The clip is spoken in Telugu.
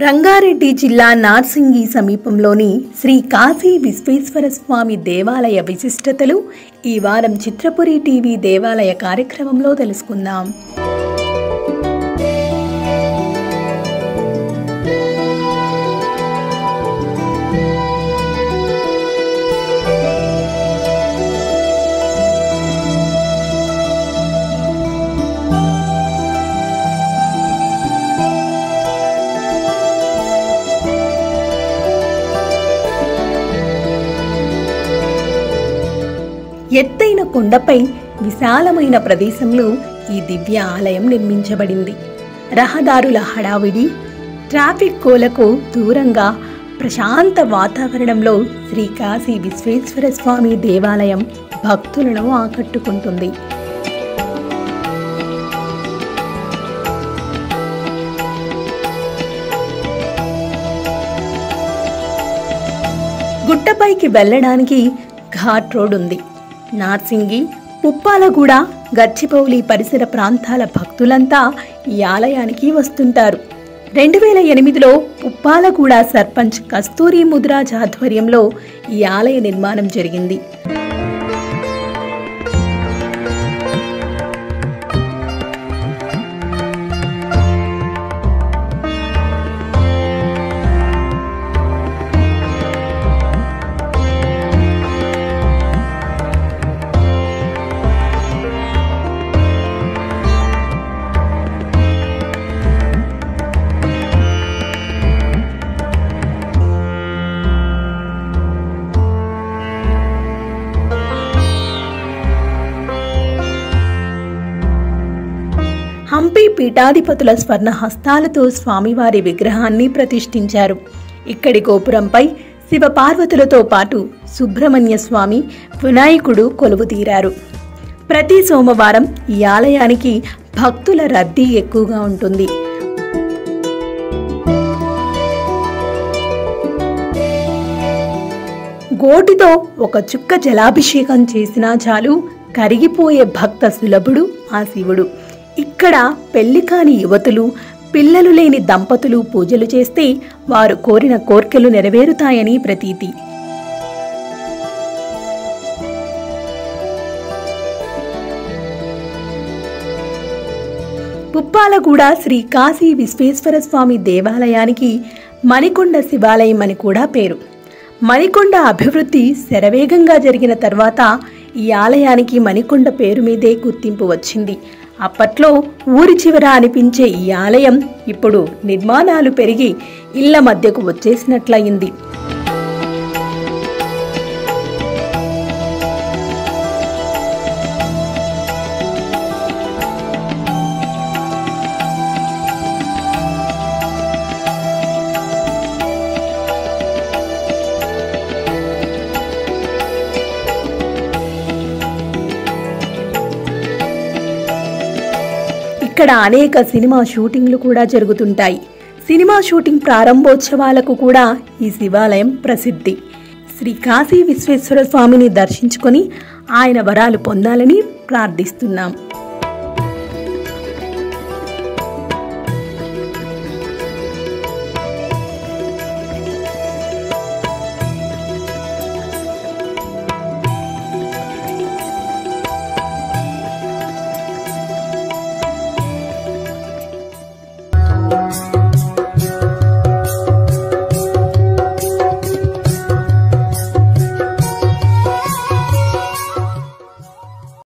రంగారెడ్డి జిల్లా నార్సింగి సమీపంలోని శ్రీ కాశీ విశ్వేశ్వర స్వామి దేవాలయ విశిష్టతలు ఈ వారం చిత్రపురి టీవీ దేవాలయ కార్యక్రమంలో తెలుసుకుందాం ఎత్తైన కొండపై విశాలమైన ప్రదేశంలో ఈ దివ్య ఆలయం నిర్మించబడింది రహదారుల హడావిడి ట్రాఫిక్ కోలకు దూరంగా ప్రశాంత వాతావరణంలో శ్రీ కాశీ విశ్వేశ్వర స్వామి దేవాలయం భక్తులను ఆకట్టుకుంటుంది గుట్టపైకి వెళ్ళడానికి ఘాట్ రోడ్ ఉంది నార్సింగి పుప్పాలగూడ గచ్చిపౌలి పరిసర ప్రాంతాల భక్తులంతా ఈ ఆలయానికి వస్తుంటారు రెండు వేల ఎనిమిదిలో పుప్పాలగూడ సర్పంచ్ కస్తూరి ముద్రాజ్ ఆధ్వర్యంలో ఈ ఆలయ నిర్మాణం జరిగింది హంపి పీఠాధిపతుల స్వర్ణ హస్తాలతో స్వామివారి విగ్రహాన్ని ప్రతిష్ఠించారు ఇక్కడి గోపురంపై శివపార్వతులతో పాటు సుబ్రహ్మణ్య స్వామి వినాయకుడు కొలువుతీరారు ప్రతి సోమవారం ఈ ఆలయానికి భక్తుల రద్దీ ఎక్కువగా ఉంటుంది గోటితో ఒక చుక్క జలాభిషేకం చేసినా చాలు కరిగిపోయే భక్త సులభుడు ఆ శివుడు ఇక్కడ పెళ్లి కాని యువతులు పిల్లలు లేని దంపతులు పూజలు చేస్తే వారు కోరిన కోర్కెలు నెరవేరుతాయని ప్రతీతి పుప్పాలగూడ శ్రీ కాశీ విశ్వేశ్వర స్వామి దేవాలయానికి మణికొండ శివాలయం అని కూడా పేరు మణికొండ అభివృద్ధి శరవేగంగా జరిగిన తర్వాత ఈ ఆలయానికి మణికొండ పేరు మీదే గుర్తింపు వచ్చింది అప్పట్లో ఊరి చివర అనిపించే ఈ ఆలయం ఇప్పుడు నిర్మాణాలు పెరిగి ఇళ్ల మధ్యకు వచ్చేసినట్లయింది ఇక్కడ అనేక సినిమా షూటింగ్లు కూడా జరుగుతుంటాయి సినిమా షూటింగ్ ప్రారంభోత్సవాలకు కూడా ఈ శివాలయం ప్రసిద్ధి శ్రీ కాశీ విశ్వేశ్వర స్వామిని దర్శించుకొని ఆయన వరాలు పొందాలని ప్రార్థిస్తున్నాం